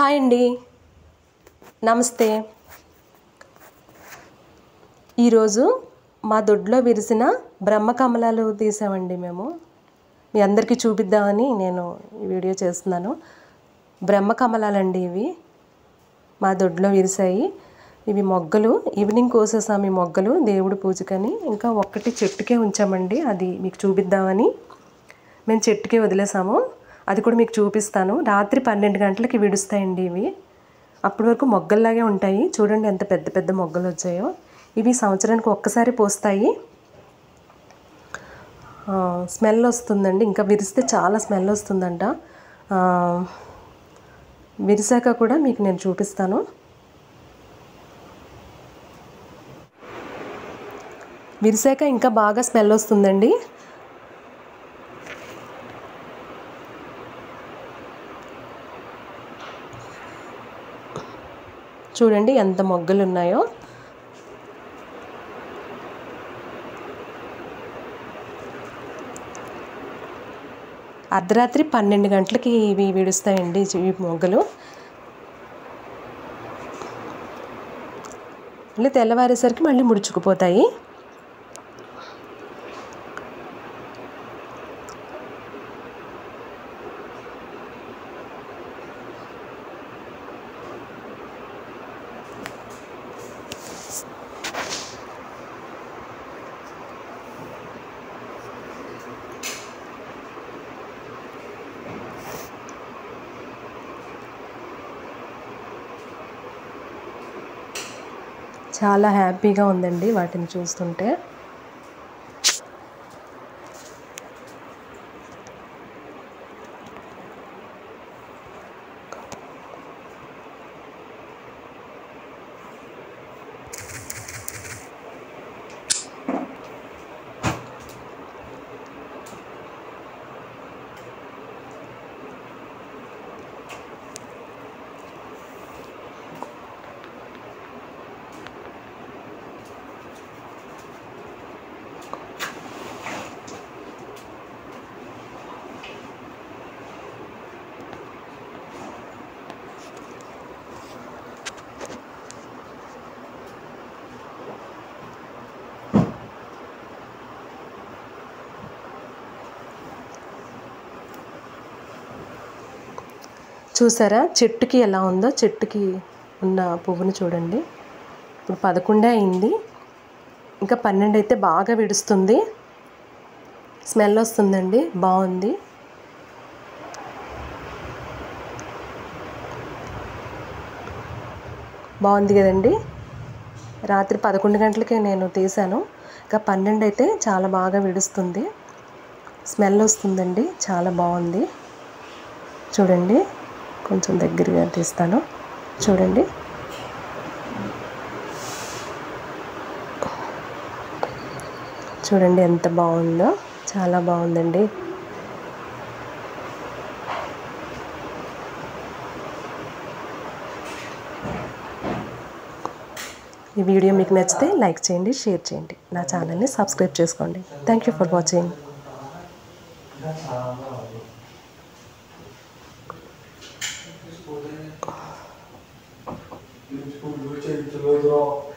hi అండి నమస్తే ఈరోజు మా దొడ్లో విరిసిన బ్రహ్మకమలాలు తీసామండి మేము మీ అందరికీ చూపిద్దామని నేను ఈ వీడియో చేస్తున్నాను బ్రహ్మకమలాలండి ఇవి మా దొడ్లో విరిసాయి ఇవి మొగ్గలు ఈవినింగ్ కోసేసాం ఈ మొగ్గలు దేవుడి పూజకని ఇంకా ఒక్కటి చెట్టుకే ఉంచామండి అది మీకు చూపిద్దామని మేము చెట్టుకే వదిలేసాము అది కూడా మీకు చూపిస్తాను రాత్రి పన్నెండు గంటలకి విడుస్తాయండి ఇవి అప్పటి వరకు మొగ్గల్లాగే ఉంటాయి చూడండి ఎంత పెద్ద పెద్ద మొగ్గలు వచ్చాయో ఇవి సంవత్సరానికి ఒక్కసారి పోస్తాయి ఆ, స్మెల్ వస్తుందండి ఇంకా విరిస్తే చాలా స్మెల్ వస్తుందంట ఆ, విరిసాక కూడా మీకు నేను చూపిస్తాను విరిసాక ఇంకా బాగా స్మెల్ వస్తుందండి చూడండి ఎంత మొగ్గలు ఉన్నాయో అర్ధరాత్రి పన్నెండు గంటలకి ఇవి విడుస్తాయండి ఈ మొగ్గలు మళ్ళీ తెల్లవారేసరికి మళ్ళీ ముడుచుకుపోతాయి చాలా హ్యాపీగా ఉందండి వాటిని చూస్తుంటే చూసారా చెట్టుకి ఎలా ఉందో చెట్టుకి ఉన్న పువ్వును చూడండి ఇప్పుడు పదకొండే అయింది ఇంకా పన్నెండు అయితే బాగా విడుస్తుంది స్మెల్ వస్తుందండి బాగుంది బాగుంది కదండి రాత్రి పదకొండు గంటలకే నేను తీసాను ఇంకా పన్నెండు అయితే చాలా బాగా విడుస్తుంది స్మెల్ వస్తుందండి చాలా బాగుంది చూడండి కొంచెం దగ్గరగా తీస్తాను చూడండి చూడండి ఎంత బాగుందో చాలా బాగుందండి ఈ వీడియో మీకు నచ్చితే లైక్ చేయండి షేర్ చేయండి నా ఛానల్ని సబ్స్క్రైబ్ చేసుకోండి thank you for watching Il luce, il luce, il luce,